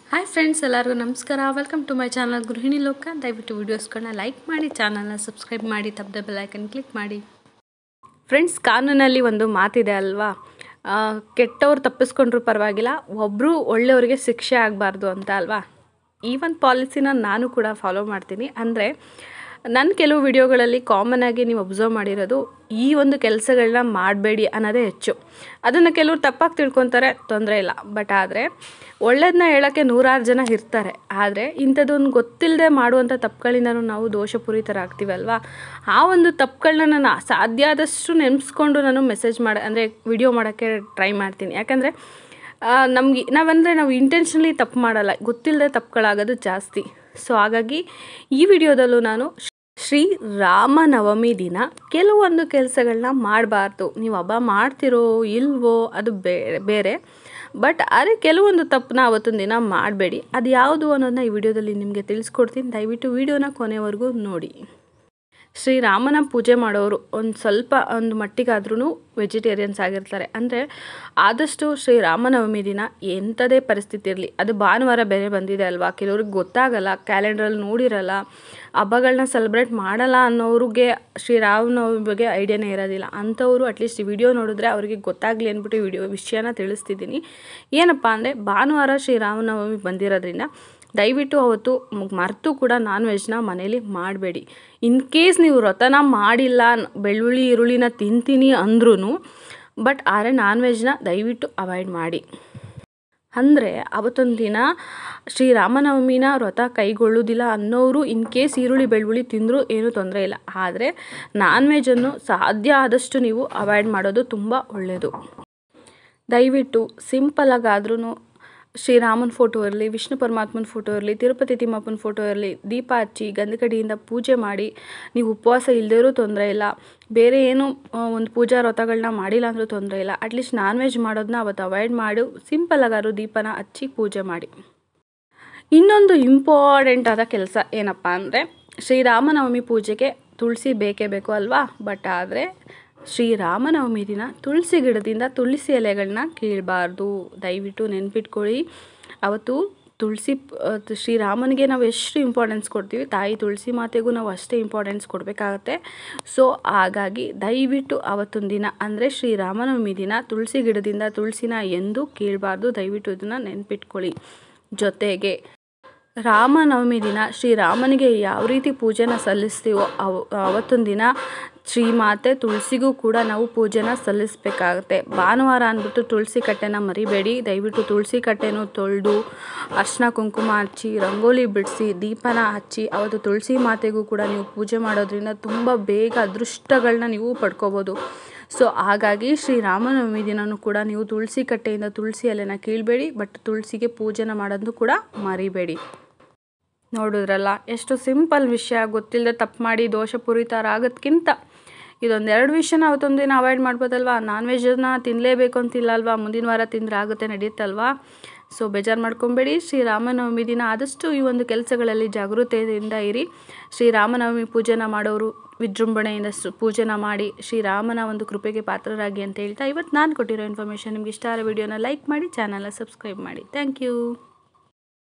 hi friends ಎಲ್ಲರಿಗೂ ನಮಸ್ಕಾರ welcome to my channel ಗೃಹಿಣಿ ಲೋಕ ದಯವಿಟ್ಟು ವೀಡಿಯೋಸ್ಗಳನ್ನ ಲೈಕ್ ಮಾಡಿ ಚಾನಲ್ನ ಸಬ್ಸ್ಕ್ರೈಬ್ ಮಾಡಿ ತಪ್ಪದೆ ಬೆಲ್ಲೈಕನ್ ಕ್ಲಿಕ್ ಮಾಡಿ ಫ್ರೆಂಡ್ಸ್ ಕಾನೂನಲ್ಲಿ ಒಂದು ಮಾತಿದೆ ಅಲ್ವಾ ಆ, ಕೆಟ್ಟವ್ರು ತಪ್ಪಿಸ್ಕೊಂಡ್ರೂ ಪರವಾಗಿಲ್ಲ ಒಬ್ಬರು ಒಳ್ಳೆಯವ್ರಿಗೆ ಶಿಕ್ಷೆ ಆಗಬಾರ್ದು ಅಂತ ಅಲ್ವಾ ಈ ಒಂದು ಪಾಲಿಸಿನ ನಾನು ಕೂಡ ಫಾಲೋ ಮಾಡ್ತೀನಿ ಅಂದರೆ ನನ್ನ ಕೆಲವು ವಿಡಿಯೋಗಳಲ್ಲಿ ಕಾಮನ್ ಆಗಿ ನೀವು ಅಬ್ಸರ್ವ್ ಮಾಡಿರೋದು ಈ ಒಂದು ಕೆಲಸಗಳನ್ನ ಮಾಡಬೇಡಿ ಅನ್ನೋದೇ ಹೆಚ್ಚು ಅದನ್ನು ಕೆಲವರು ತಪ್ಪಾಗಿ ತಿಳ್ಕೊತಾರೆ ತೊಂದರೆ ಇಲ್ಲ ಬಟ್ ಆದರೆ ಒಳ್ಳೇದನ್ನ ಹೇಳೋಕ್ಕೆ ನೂರಾರು ಜನ ಇರ್ತಾರೆ ಆದರೆ ಇಂಥದ್ದೊಂದು ಗೊತ್ತಿಲ್ಲದೆ ಮಾಡುವಂಥ ತಪ್ಪುಗಳಿಂದನೂ ನಾವು ದೋಷಪೂರಿತರಾಗ್ತೀವಲ್ವಾ ಆ ಒಂದು ತಪ್ಪುಗಳನ್ನ ನಾನು ಸಾಧ್ಯ ಆದಷ್ಟು ನೆನೆಸ್ಕೊಂಡು ನಾನು ಮೆಸೇಜ್ ಮಾಡಿ ಅಂದರೆ ವಿಡಿಯೋ ಮಾಡೋಕ್ಕೆ ಟ್ರೈ ಮಾಡ್ತೀನಿ ಯಾಕಂದರೆ ನಮಗೆ ನಾವಂದರೆ ನಾವು ಇಂಟೆನ್ಷನಲಿ ತಪ್ಪು ಮಾಡಲ್ಲ ಗೊತ್ತಿಲ್ಲದೆ ತಪ್ಪುಗಳಾಗೋದು ಜಾಸ್ತಿ ಸೊ ಹಾಗಾಗಿ ಈ ವಿಡಿಯೋದಲ್ಲೂ ನಾನು ಶ್ರೀ ರಾಮನವಮಿ ದಿನ ಕೆಲವೊಂದು ಕೆಲಸಗಳನ್ನ ಮಾಡಬಾರ್ದು ನೀವು ಹಬ್ಬ ಮಾಡ್ತಿರೋ ಇಲ್ವೋ ಅದು ಬೇರೆ ಬೇರೆ ಬಟ್ ಆದರೆ ಕೆಲವೊಂದು ತಪ್ಪನ್ನ ಅವತ್ತೊಂದು ದಿನ ಮಾಡಬೇಡಿ ಅದು ಯಾವುದು ಅನ್ನೋದನ್ನ ಈ ವಿಡಿಯೋದಲ್ಲಿ ನಿಮಗೆ ತಿಳಿಸ್ಕೊಡ್ತೀನಿ ದಯವಿಟ್ಟು ವಿಡಿಯೋನ ಕೊನೆವರೆಗೂ ನೋಡಿ ಶ್ರೀರಾಮನ ಪೂಜೆ ಮಾಡೋರು ಒಂದು ಸ್ವಲ್ಪ ಒಂದು ಮಟ್ಟಿಗಾದ್ರೂ ವೆಜಿಟೇರಿಯನ್ಸ್ ಆಗಿರ್ತಾರೆ ಅಂದರೆ ಆದಷ್ಟು ಶ್ರೀರಾಮನವಮಿ ದಿನ ಎಂಥದೇ ಪರಿಸ್ಥಿತಿ ಇರಲಿ ಅದು ಭಾನುವಾರ ಬೇರೆ ಬಂದಿದೆ ಅಲ್ವಾ ಕೆಲವ್ರಿಗೆ ಗೊತ್ತಾಗಲ್ಲ ಕ್ಯಾಲೆಂಡ್ರಲ್ಲಿ ನೋಡಿರಲ್ಲ ಹಬ್ಬಗಳನ್ನ ಸೆಲೆಬ್ರೇಟ್ ಮಾಡಲ್ಲ ಅನ್ನೋರಿಗೆ ಶ್ರೀರಾಮನವಮಿ ಬಗ್ಗೆ ಐಡಿಯಾನೇ ಇರೋದಿಲ್ಲ ಅಂಥವರು ಅಟ್ಲೀಸ್ಟ್ ಈ ವಿಡಿಯೋ ನೋಡಿದ್ರೆ ಅವರಿಗೆ ಗೊತ್ತಾಗಲಿ ಅಂದ್ಬಿಟ್ಟು ಈ ವಿಡಿಯೋ ವಿಷಯನ ತಿಳಿಸ್ತಿದ್ದೀನಿ ಏನಪ್ಪ ಅಂದರೆ ಭಾನುವಾರ ಶ್ರೀರಾಮನವಮಿ ಬಂದಿರೋದ್ರಿಂದ ದಯವಿಟ್ಟು ಅವತ್ತು ಮರೆತು ಕೂಡ ನಾನ್ ವೆಜ್ನ ಮನೇಲಿ ಮಾಡಬೇಡಿ ಇನ್ ಕೇಸ್ ನೀವು ವ್ರತನ ಮಾಡಿಲ್ಲ ಬೆಳ್ಳುಳ್ಳಿ ಈರುಳ್ಳಿನ ತಿಂತೀನಿ ಅಂದ್ರೂ ಬಟ್ ಆದರೆ ನಾನ್ ವೆಜ್ನ ದಯವಿಟ್ಟು ಅವಾಯ್ಡ್ ಮಾಡಿ ಅಂದರೆ ಅವತ್ತೊಂದು ದಿನ ಶ್ರೀರಾಮನವಮಿನ ವ್ರತ ಕೈಗೊಳ್ಳುವುದಿಲ್ಲ ಅನ್ನೋರು ಇನ್ ಕೇಸ್ ಈರುಳ್ಳಿ ಬೆಳ್ಳುಳ್ಳಿ ತಿಂದರೂ ಏನೂ ತೊಂದರೆ ಇಲ್ಲ ಆದರೆ ನಾನ್ ವೆಜ್ಜನ್ನು ಸಾಧ್ಯ ಆದಷ್ಟು ನೀವು ಅವಾಯ್ಡ್ ಮಾಡೋದು ತುಂಬ ಒಳ್ಳೆಯದು ದಯವಿಟ್ಟು ಸಿಂಪಲಾಗಾದ್ರೂ ಶ್ರೀರಾಮನ ಫೋಟೋ ಇರಲಿ ವಿಷ್ಣು ಪರಮಾತ್ಮನ ಫೋಟೋ ಇರಲಿ ತಿರುಪತಿ ತಿಮ್ಮಪ್ಪನ ಫೋಟೋ ಇರಲಿ ದೀಪ ಹಚ್ಚಿ ಗಂಧಕಡಿಯಿಂದ ಪೂಜೆ ಮಾಡಿ ನೀವು ಉಪವಾಸ ಇಲ್ಲದೇ ಇರೋ ತೊಂದರೆ ಇಲ್ಲ ಬೇರೆ ಏನು ಆ, ಒಂದು ಪೂಜಾ ವ್ರತಗಳನ್ನ ಮಾಡಿಲ್ಲ ಅಂದರೂ ತೊಂದರೆ ಇಲ್ಲ ಅಟ್ಲೀಸ್ಟ್ ನಾನ್ ವೆಜ್ ಮಾಡೋದನ್ನ ಅವತ್ತು ಅವಾಯ್ಡ್ ಮಾಡಿ ಸಿಂಪಲಾಗಾದ್ರು ದೀಪನ ಹಚ್ಚಿ ಪೂಜೆ ಮಾಡಿ ಇನ್ನೊಂದು ಇಂಪಾರ್ಟೆಂಟ್ ಆದ ಕೆಲಸ ಏನಪ್ಪ ಅಂದರೆ ಶ್ರೀರಾಮನವಮಿ ಪೂಜೆಗೆ ತುಳಸಿ ಬೇಕೇ ಬೇಕು ಅಲ್ವಾ ಬಟ್ ಆದರೆ ಶ್ರೀರಾಮನವಮಿ ದಿನ ತುಳಸಿ ಗಿಡದಿಂದ ತುಳಸಿ ಎಲೆಗಳನ್ನ ಕೀಳಬಾರ್ದು ದಯವಿಟ್ಟು ನೆನ್ಪಿಟ್ಕೊಳ್ಳಿ ಅವತ್ತು ತುಳಸಿ ಪ್- ಶ್ರೀರಾಮನಿಗೆ ನಾವು ಎಷ್ಟು ಇಂಪಾರ್ಟೆನ್ಸ್ ಕೊಡ್ತೀವಿ ತಾಯಿ ತುಳಸಿ ಮಾತೆಗೂ ನಾವು ಅಷ್ಟೇ ಇಂಪಾರ್ಟೆನ್ಸ್ ಕೊಡಬೇಕಾಗತ್ತೆ ಸೊ ಹಾಗಾಗಿ ದಯವಿಟ್ಟು ಅವತ್ತೊಂದು ದಿನ ಅಂದರೆ ಶ್ರೀರಾಮನವಮಿ ದಿನ ತುಳಸಿ ಗಿಡದಿಂದ ತುಳಸಿನ ಎಂದೂ ಕೀಳಬಾರ್ದು ದಯವಿಟ್ಟು ಇದನ್ನು ನೆನ್ಪಿಟ್ಕೊಳ್ಳಿ ಜೊತೆಗೆ ರಾಮನವಮಿ ದಿನ ಶ್ರೀರಾಮನಿಗೆ ಯಾವ ರೀತಿ ಪೂಜೆನ ಸಲ್ಲಿಸ್ತೀವೋ ಅವ ಅವತ್ತೊಂದು ದಿನ ಶ್ರೀಮಾತೆ ತುಳಸಿಗೂ ಕೂಡ ನಾವು ಪೂಜೆನ ಸಲ್ಲಿಸಬೇಕಾಗತ್ತೆ ಭಾನುವಾರ ಅಂದ್ಬಿಟ್ಟು ತುಳಸಿ ಕಟ್ಟೆನ ಮರಿಬೇಡಿ ದಯವಿಟ್ಟು ತುಳಸಿ ಕಟ್ಟೆನೂ ತೊಳೆದು ಅರ್ಶಿನ ಕುಂಕುಮ ಹಚ್ಚಿ ರಂಗೋಲಿ ಬಿಡಿಸಿ ದೀಪನ ಹಚ್ಚಿ ಅವತ್ತು ತುಳಸಿ ಮಾತೆಗೂ ಕೂಡ ನೀವು ಪೂಜೆ ಮಾಡೋದ್ರಿಂದ ತುಂಬ ಬೇಗ ಅದೃಷ್ಟಗಳನ್ನ ನೀವು ಪಡ್ಕೋಬೋದು ಸೊ ಹಾಗಾಗಿ ಶ್ರೀರಾಮನವಮಿ ದಿನನೂ ಕೂಡ ನೀವು ತುಳಸಿ ಕಟ್ಟೆಯಿಂದ ತುಳಸಿ ಎಲೆನ ಕೀಳಬೇಡಿ ಬಟ್ ತುಳಸಿಗೆ ಪೂಜೆನ ಮಾಡೋದು ಕೂಡ ಮರಿಬೇಡಿ ನೋಡಿದ್ರಲ್ಲ ಎಷ್ಟು ಸಿಂಪಲ್ ವಿಷಯ ಗೊತ್ತಿಲ್ಲದೆ ತಪ್ಪು ಮಾಡಿ ದೋಷಪೂರಿತರಾಗೋದ್ಕಿಂತ ಇದೊಂದೆರಡು ವಿಷಯನ ಅವತ್ತೊಂದು ದಿನ ಅವಾಯ್ಡ್ ಮಾಡ್ಬೋದಲ್ವಾ ನಾನ್ ವೆಜ್ಜನ್ನ ತಿನ್ನಲೇಬೇಕು ಅಂತಿಲ್ಲ ಅಲ್ವಾ ಮುಂದಿನ ವಾರ ತಿಂದರೆ ಆಗುತ್ತೆ ನಡೆಯುತ್ತಲ್ವಾ ಸೊ ಬೇಜಾರು ಮಾಡ್ಕೊಬೇಡಿ ಶ್ರೀರಾಮನವಮಿ ದಿನ ಆದಷ್ಟು ಈ ಒಂದು ಕೆಲಸಗಳಲ್ಲಿ ಜಾಗೃತೆಯಿಂದ ಇರಿ ಶ್ರೀರಾಮನವಮಿ ಪೂಜೆನ ಮಾಡೋರು ವಿಜೃಂಭಣೆಯಿಂದ ಸು- ಪೂಜೆನ ಮಾಡಿ ಶ್ರೀರಾಮನ ಒಂದು ಕೃಪೆಗೆ ಪಾತ್ರರಾಗಿ ಅಂತ ಹೇಳ್ತಾ ಇವತ್ತು ನಾನು ಕೊಟ್ಟಿರೋ ಇನ್ಫಾರ್ಮೇಷನ್ ನಿಮ್ಗೆ ಇಷ್ಟ ಆದ ವಿಡಿಯೋನ ಲೈಕ್ ಮಾಡಿ ಚಾನಲ್ನ ಸಬ್ಸ್ಕ್ರೈಬ್ ಮಾಡಿ ಥ್ಯಾಂಕ್ ಯು